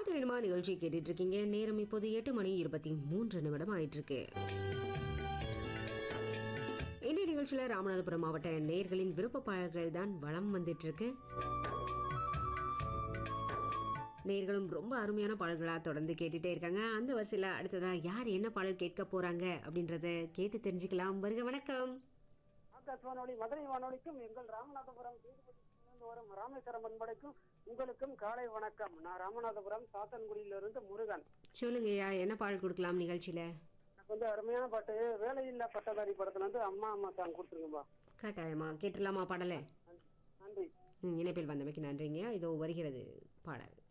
பாட்டு வேணுமா நிகழ்ச்சி கேட்டுட்டு இருக்கீங்க நேரம் இப்போது எட்டு மணி இருபத்தி மூன்று நிமிடம் ஆயிட்டு இருக்கு இன்றைய நிகழ்ச்சியில் ராமநாதபுரம் மாவட்ட நேயர்களின் விருப்ப பாடல்கள் தான் வளம் வந்துட்டு இருக்கு நேர்களும் ரொம்ப அருமையான பாடல்களாக தொடர்ந்து கேட்டுட்டே இருக்காங்க அந்த வரிசையில் அடுத்ததா யார் என்ன பாடல் கேட்க போறாங்க அப்படின்றத கேட்டு தெரிஞ்சுக்கலாம் வருக வணக்கம் ஆகாஷ்வானொலி மதுரை வானொலிக்கும் எங்கள் ராமநாதபுரம் தீர்ப்பதியிலிருந்து வரும் ராமேஸ்வரம் பண்படைக்கும் உங்களுக்கும் காலை வணக்கம் நான் ராமநாதபுரம் சாத்தன்குடியிலிருந்து முருகன் சொல்லுங்கய்யா என்ன பாடல் கொடுக்கலாம் நிகழ்ச்சியில எனக்கு வந்து அருமையான பாட்டு வேலையில்லா பட்டதாரி படத்துல இருந்து அம்மா அம்மா சாங் கொடுத்துருங்கப்பா கட்டாயமா கேட்டுடலாமா பாடலை நன்றி. நன்றி ம், இணைப்பில் வந்தமைக்கு நன்றிங்க இதோ வருகிறது பாடல்